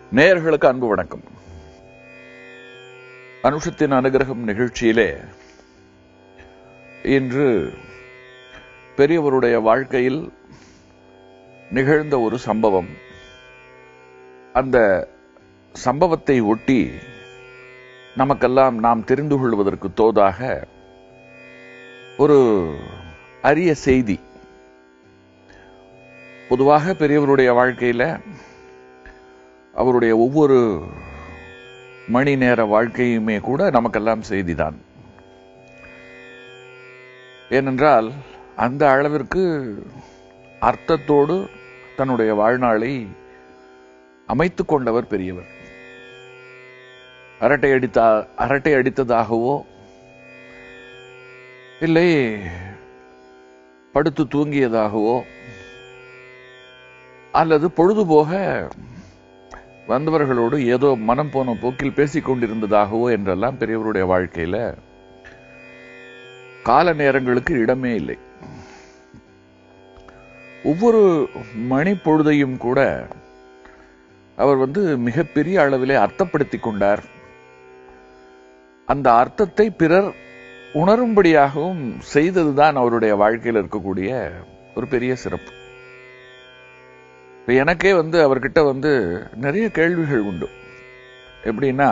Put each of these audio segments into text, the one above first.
நேயர்களுக்கு அன்பு வணக்கம் அனுஷத்தின் அனுகிரகம் நிகழ்ச்சியிலே இன்று பெரியவருடைய வாழ்க்கையில் நிகழ்ந்த ஒரு சம்பவம் அந்த சம்பவத்தை ஒட்டி நமக்கெல்லாம் நாம் தெரிந்து கொள்வதற்கு தோதாக ஒரு அரிய செய்தி பொதுவாக பெரியவருடைய வாழ்க்கையில அவருடைய ஒவ்வொரு மணி நேர வாழ்க்கையுமே கூட நமக்கெல்லாம் செய்திதான் ஏனென்றால் அந்த அளவிற்கு அர்த்தத்தோடு தன்னுடைய வாழ்நாளை அமைத்துக் கொண்டவர் பெரியவர் அரட்டை அடித்த அரட்டை அடித்ததாகவோ இல்லை படுத்து தூங்கியதாகவோ அல்லது பொழுதுபோக வந்தவர்களோடு ஏதோ மனம் போன போக்கில் பேசிக் கொண்டிருந்ததாகவோ என்றெல்லாம் பெரியவருடைய வாழ்க்கையில கால நேரங்களுக்கு இடமே இல்லை ஒவ்வொரு மணி பொழுதையும் கூட அவர் வந்து மிகப்பெரிய அளவிலே அர்த்தப்படுத்திக் கொண்டார் அந்த அர்த்தத்தை பிறர் உணரும்படியாகவும் செய்ததுதான் அவருடைய வாழ்க்கையில் இருக்கக்கூடிய ஒரு பெரிய சிறப்பு இப்ப எனக்கே வந்து அவர்கிட்ட வந்து நிறைய கேள்விகள் உண்டு எப்படின்னா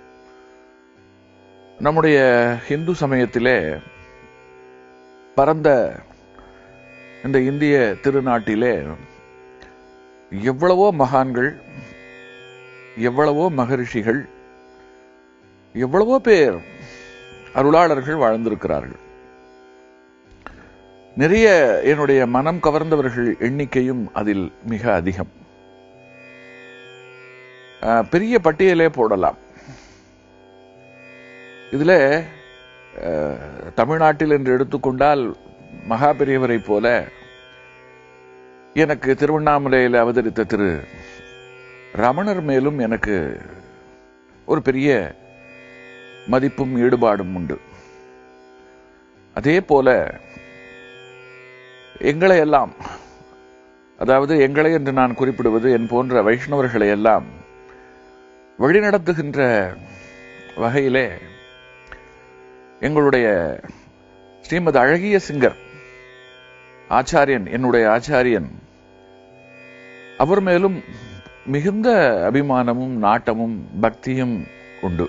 நம்முடைய இந்து சமயத்திலே பரந்த இந்த இந்திய திருநாட்டிலே எவ்வளவோ மகான்கள் எவ்வளவோ மகரிஷிகள் எவ்வளவோ பேர் அருளாளர்கள் வாழ்ந்திருக்கிறார்கள் நிறைய என்னுடைய மனம் கவர்ந்தவர்கள் எண்ணிக்கையும் அதில் மிக அதிகம் அஹ், பெரிய பட்டியலே போடலாம் இதுல அஹ், தமிழ்நாட்டில் என்று எடுத்துக்கொண்டால் மகா பெரியவரை போல எனக்கு திருவண்ணாமலையில் அவதரித்த திரு ரமணர் மேலும் எனக்கு ஒரு பெரிய மதிப்பும் ஈடுபாடும் உண்டு அதே போல எங்களை எல்லாம் அதாவது எங்களை என்று நான் குறிப்பிடுவது என் போன்ற வைஷ்ணவர்களை எல்லாம் வழிநடத்துகின்ற வகையிலே எங்களுடைய ஸ்ரீமத் அழகிய சிங்கர் ஆச்சாரியன் என்னுடைய ஆச்சாரியன் அவர் மேலும் மிகுந்த அபிமானமும் நாட்டமும் பக்தியும் உண்டு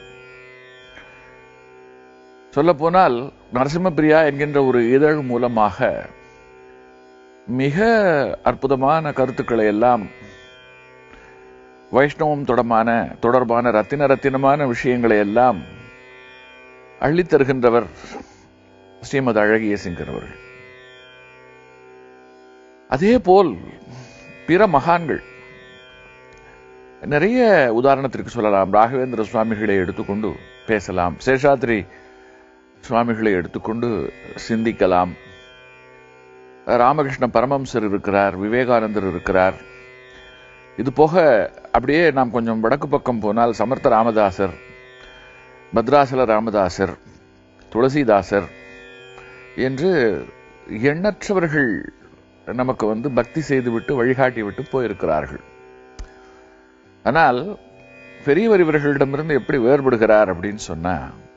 சொல்லப்போனால் நரசிம்மபிரியா என்கின்ற ஒரு இதழ் மூலமாக மிக அற்புதமான கருத்துக்களை எல்லாம் வைஷ்ணவம் தொடர்பான தொடர்பான ரத்தின ரத்தினமான விஷயங்களை எல்லாம் அள்ளித் தருகின்றவர் ஸ்ரீமத் அழகிய சிங்கர் அவர்கள் அதே போல் பிற மகான்கள் நிறைய உதாரணத்திற்கு சொல்லலாம் ராகவேந்திர சுவாமிகளை எடுத்துக்கொண்டு பேசலாம் சேஷாத்ரி சுவாமிகளை எடுத்துக்கொண்டு சிந்திக்கலாம் ராமகிருஷ்ண பரமம்சர் இருக்கிறார் விவேகானந்தர் இருக்கிறார் இது போக அப்படியே நாம் கொஞ்சம் வடக்கு பக்கம் போனால் சமர்த்த ராமதாசர் பத்ராசல ராமதாசர் துளசிதாசர் என்று எண்ணற்றவர்கள் நமக்கு வந்து பக்தி செய்துவிட்டு வழிகாட்டி விட்டு போயிருக்கிறார்கள் ஆனால் பெரியவர் இவர்களிடமிருந்து எப்படி வேறுபடுகிறார் அப்படின்னு சொன்னா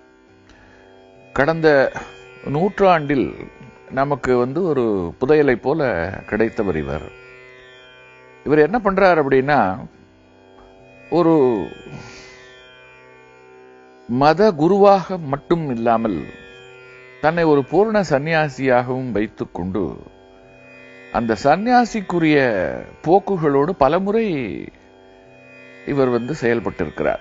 கடந்த நூற்றாண்டில் நமக்கு வந்து ஒரு புதையலை போல கிடைத்தவர் இவர் இவர் என்ன பண்றார் அப்படின்னா ஒரு மத குருவாக மட்டும் இல்லாமல் தன்னை ஒரு பூர்ண சந்நியாசியாகவும் வைத்துக் கொண்டு அந்த சந்நியாசிக்குரிய போக்குகளோடு பலமுறை இவர் வந்து செயல்பட்டிருக்கிறார்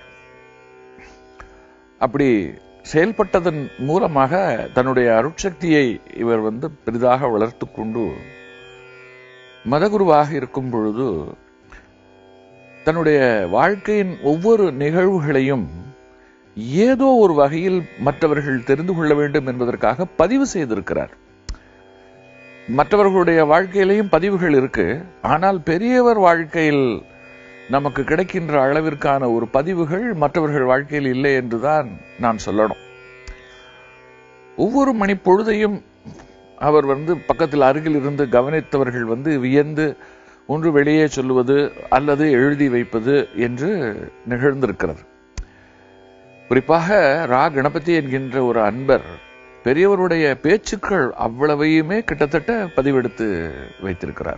அப்படி செயல்பட்டதன் மூலமாக தன்னுடைய அருட்சக்தியை இவர் வந்து பெரிதாக வளர்த்து கொண்டு மதகுருவாக இருக்கும் பொழுது தன்னுடைய வாழ்க்கையின் ஒவ்வொரு நிகழ்வுகளையும் ஏதோ ஒரு வகையில் மற்றவர்கள் தெரிந்து கொள்ள வேண்டும் என்பதற்காக பதிவு செய்திருக்கிறார் மற்றவர்களுடைய வாழ்க்கையிலையும் பதிவுகள் இருக்கு ஆனால் பெரியவர் வாழ்க்கையில் நமக்கு கிடைக்கின்ற அளவிற்கான ஒரு பதிவுகள் மற்றவர்கள் வாழ்க்கையில் இல்லை என்றுதான் நான் சொல்லணும் ஒவ்வொரு மணி பொழுதையும் அவர் வந்து பக்கத்தில் அருகில் இருந்து கவனித்தவர்கள் வந்து வியந்து ஒன்று வெளியே சொல்லுவது அல்லது எழுதி வைப்பது என்று நிகழ்ந்திருக்கிறது குறிப்பாக ரா கணபதி என்கின்ற ஒரு அன்பர் பெரியவருடைய பேச்சுக்கள் அவ்வளவையுமே கிட்டத்தட்ட பதிவெடுத்து வைத்திருக்கிறார்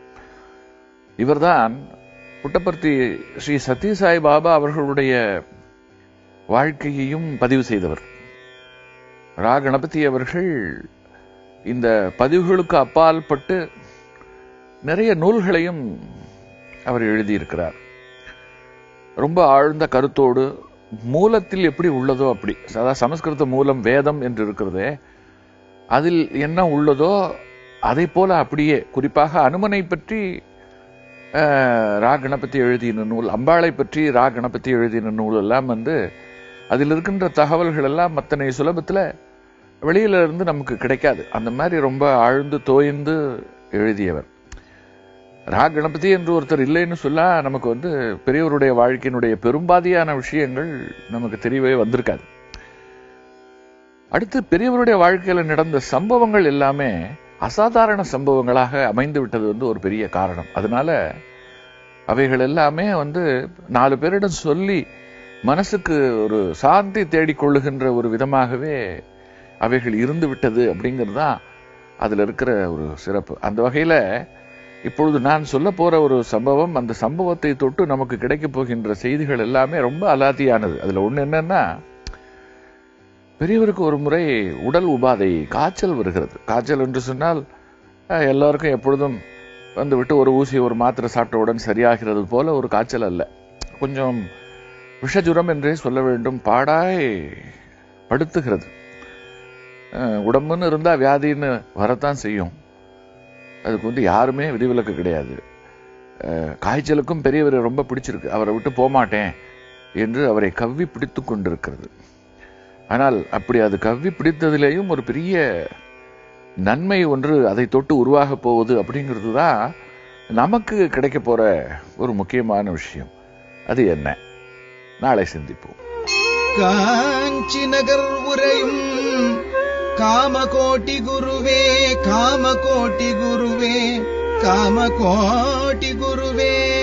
இவர்தான் புட்டபர்த்தி ஸ்ரீ சத்யசாய் பாபா அவர்களுடைய வாழ்க்கையையும் பதிவு செய்தவர் ரா கணபதி அவர்கள் இந்த பதிவுகளுக்கு அப்பால் பட்டு நிறைய நூல்களையும் அவர் எழுதியிருக்கிறார் ரொம்ப ஆழ்ந்த கருத்தோடு மூலத்தில் எப்படி உள்ளதோ அப்படி அதாவது சமஸ்கிருத மூலம் வேதம் என்று இருக்கிறதே அதில் என்ன உள்ளதோ அதை போல அப்படியே குறிப்பாக அனுமனை பற்றி அஹ், ரா கணபதி எழுதின நூல் அம்பாளை பற்றி ரா கணபதி எழுதின நூல் எல்லாம் வந்து அதில் இருக்கின்ற தகவல்கள் எல்லாம் அத்தனை சுலபத்தில் வெளியில இருந்து நமக்கு கிடைக்காது அந்த மாதிரி ரொம்ப ஆழ்ந்து தோய்ந்து எழுதியவர் ரா கணபதி என்று ஒருத்தர் இல்லைன்னு சொல்ல நமக்கு வந்து பெரியவருடைய வாழ்க்கையினுடைய பெரும்பாதியான விஷயங்கள் நமக்கு தெரியவே வந்திருக்காது அடுத்து பெரியவருடைய வாழ்க்கையில நடந்த சம்பவங்கள் எல்லாமே அசாதாரண சம்பவங்களாக அமைந்து விட்டது வந்து ஒரு பெரிய காரணம் அதனால அவைகள் எல்லாமே வந்து நாலு பேரிடம் சொல்லி மனசுக்கு ஒரு சாந்தி தேடிக்கொள்ளுகின்ற ஒரு விதமாகவே அவைகள் இருந்து விட்டது அப்படிங்கிறது தான் அதுல இருக்கிற ஒரு சிறப்பு அந்த வகையில இப்பொழுது நான் சொல்ல போற ஒரு சம்பவம் அந்த சம்பவத்தை தொட்டு நமக்கு கிடைக்க போகின்ற செய்திகள் எல்லாமே ரொம்ப அலாதியானது அதுல ஒண்ணு என்னன்னா பெரியவருக்கு ஒரு முறை உடல் உபாதை காய்ச்சல் வருகிறது காய்ச்சல் என்று சொன்னால் அஹ், எல்லாருக்கும் எப்பொழுதும் வந்து விட்டு ஒரு ஊசி ஒரு மாத்திரை சாப்பிட்டவுடன் சரியாகிறது போல ஒரு காய்ச்சல் அல்ல கொஞ்சம் விஷஜுரம் என்றே சொல்ல வேண்டும் பாடாய் படுத்துகிறது அஹ், உடம்புன்னு இருந்தா வியாதின்னு வரத்தான் செய்யும் அதுக்கு வந்து யாருமே விதிவிலக்கு கிடையாது அஹ், காய்ச்சலுக்கும் பெரியவரை ரொம்ப பிடிச்சிருக்கு அவரை விட்டு போமாட்டேன் என்று அவரை கவ்வி பிடித்து கொண்டிருக்கிறது ஆனால் அப்படி அது கவ்வி பிடித்ததிலேயும் ஒரு பெரிய நன்மை ஒன்று அதை தொட்டு உருவாக போகுது அப்படிங்கிறது தான் நமக்கு கிடைக்க போற ஒரு முக்கியமான விஷயம் அது என்ன நாளை சிந்திப்போம் காஞ்சி நகர் உரையும் காமகோட்டி குருவே காமகோட்டி குருவே காமகோட்டி குருவே